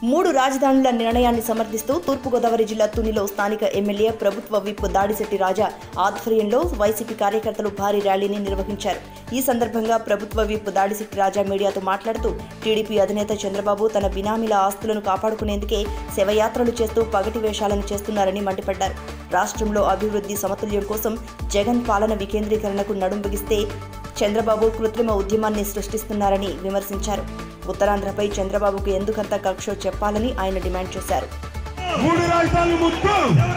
మూడు రాజధానుల నిర్ణయాన్ని సమర్థిస్తూ తూర్పుగోదావరి జిల్లా తునిలో స్థానిక ఎమ్మెల్యే ప్రభుత్వ విప్ దాడిశెట్టి రాజా ఆధ్వర్యంలో వైసీపీ కార్యకర్తలు భారీ ర్యాలీని నిర్వహించారు ఈ సందర్భంగా ప్రభుత్వ విప్ దాడిశెట్టి రాజా మీడియాతో మాట్లాడుతూ టీడీపీ అధినేత చంద్రబాబు తన బినామీల ఆస్తులను కాపాడుకునేందుకే శవయాత్రలు చేస్తూ పగటి వేషాలను చేస్తున్నారని మండిపడ్డారు రాష్ట్రంలో అభివృద్ధి సమతుల్యం కోసం జగన్ పాలన వికేంద్రీకరణకు నడుం బిగిస్తే చంద్రబాబు కృత్రిమ ఉద్యమాన్ని సృష్టిస్తున్నారని విమర్శించారు ఉత్తరాంధ్రపై చంద్రబాబుకు ఎందుకంత కక్షో చెప్పాలని ఆయన డిమాండ్ చేశారు మూడు రాజధానులు ముద్దు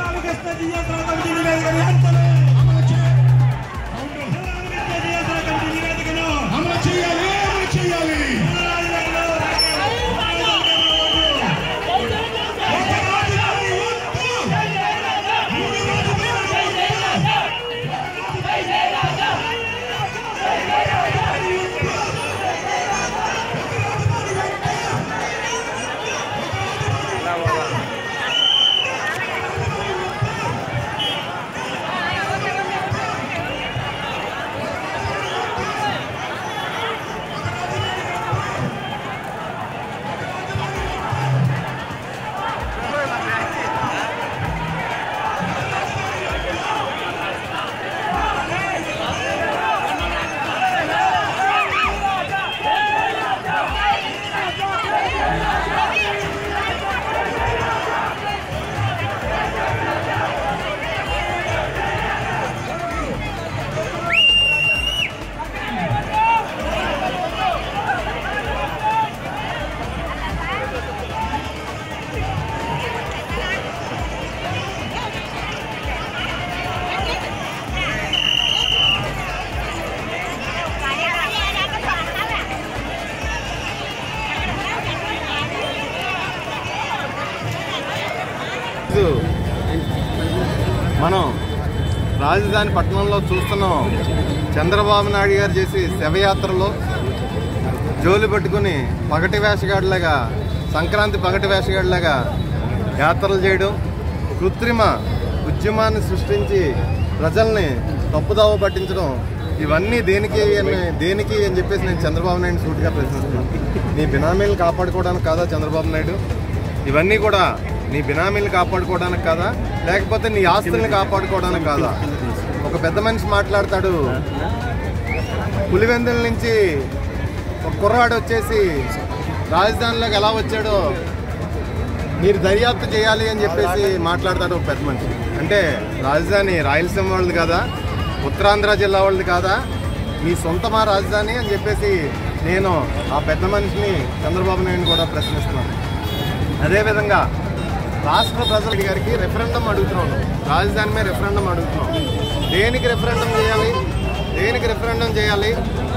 అమలు చేయాలి అమలు చేయాలి ఒక రాజధాని వద్దు. మూడు రాజధానులు వద్దు. ఈరోజు మనం రాజధాని పట్టణంలో చూస్తున్నాం చంద్రబాబు నాయుడు గారు చేసి శవయాత్రలో జోలు పట్టుకుని పగటి వేషగాడిలాగా సంక్రాంతి పగటి వేషగాడిలాగా యాత్రలు చేయడం కృత్రిమ ఉద్యమాన్ని సృష్టించి ప్రజల్ని తప్పుదావ పట్టించడం ఇవన్నీ దేనికి అని దేనికి అని చెప్పేసి నేను చంద్రబాబు నాయుడు సూటిగా ప్రశ్నిస్తున్నాను నీ బినామీలను కాపాడుకోవడానికి కాదా చంద్రబాబు నాయుడు ఇవన్నీ కూడా నీ బినామీలు కాపాడుకోవడానికి కాదా లేకపోతే నీ ఆస్తుల్ని కాపాడుకోవడానికి కాదా ఒక పెద్ద మనిషి మాట్లాడతాడు పులివెందుల నుంచి ఒక కుర్రాడు వచ్చేసి రాజధానిలోకి ఎలా వచ్చాడో మీరు దర్యాప్తు చేయాలి అని చెప్పేసి మాట్లాడతాడు ఒక పెద్ద మనిషి అంటే రాజధాని రాయలసీమ వాళ్ళది కాదా ఉత్తరాంధ్ర జిల్లా వాళ్ళది కాదా మీ సొంతమా రాజధాని అని చెప్పేసి నేను ఆ పెద్ద మనిషిని చంద్రబాబు నాయుడు కూడా ప్రశ్నిస్తున్నాను అదేవిధంగా రాష్ట్ర ప్రజల గారికి రెఫరెండం అడుగుతున్నాను రాజధాని మీద రెఫరెండం అడుగుతున్నాం దేనికి రెఫరెండం చేయాలి దేనికి రెఫరెండం చేయాలి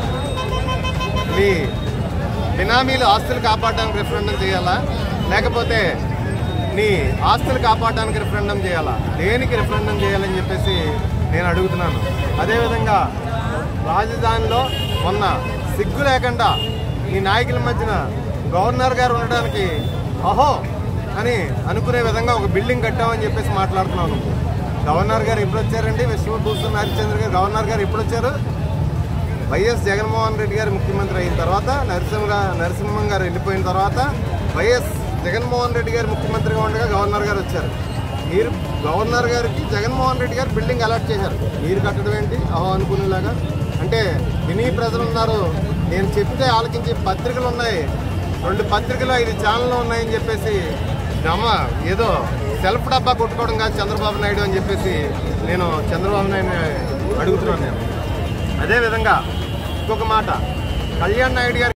మీ బినామీలు ఆస్తులు కాపాడడానికి రెఫరెండం చేయాలా లేకపోతే నీ ఆస్తులు కాపాడడానికి రెఫరెండం చేయాలా దేనికి రెఫరెండం చేయాలని చెప్పేసి నేను అడుగుతున్నాను అదేవిధంగా రాజధానిలో మొన్న సిగ్గు లేకుండా ఈ నాయకుల మధ్యన గవర్నర్ గారు ఉండడానికి అహో అని అనుకునే విధంగా ఒక బిల్డింగ్ కట్టామని చెప్పేసి మాట్లాడుతున్నాను గవర్నర్ గారు ఎప్పుడు వచ్చారండి విశ్వభూషణ్ హరిచంద్ర గారు గవర్నర్ గారు ఎప్పుడు వచ్చారు వైఎస్ జగన్మోహన్ రెడ్డి గారు ముఖ్యమంత్రి అయిన తర్వాత నరసింహ నరసింహం గారు వెళ్ళిపోయిన తర్వాత వైఎస్ జగన్మోహన్ రెడ్డి గారు ముఖ్యమంత్రిగా ఉండగా గవర్నర్ గారు వచ్చారు మీరు గవర్నర్ గారికి జగన్మోహన్ రెడ్డి గారు బిల్డింగ్ అలాట్ చేశారు మీరు కట్టడం ఏంటి అహో అనుకునేలాగా అంటే విని ప్రజలు ఉన్నారు నేను చెప్తే ఆలకించే పత్రికలు ఉన్నాయి రెండు పత్రికలు ఐదు ఛానళ్ళు ఉన్నాయని చెప్పేసి నమ్మ ఏదో సెల్ఫ్ డబ్బా కొట్టుకోవడం కాదు చంద్రబాబు నాయుడు అని చెప్పేసి నేను చంద్రబాబు నాయుడు అడుగుతున్నాను నేను అదేవిధంగా ఇంకొక మాట కళ్యాణ్ నాయుడు గారు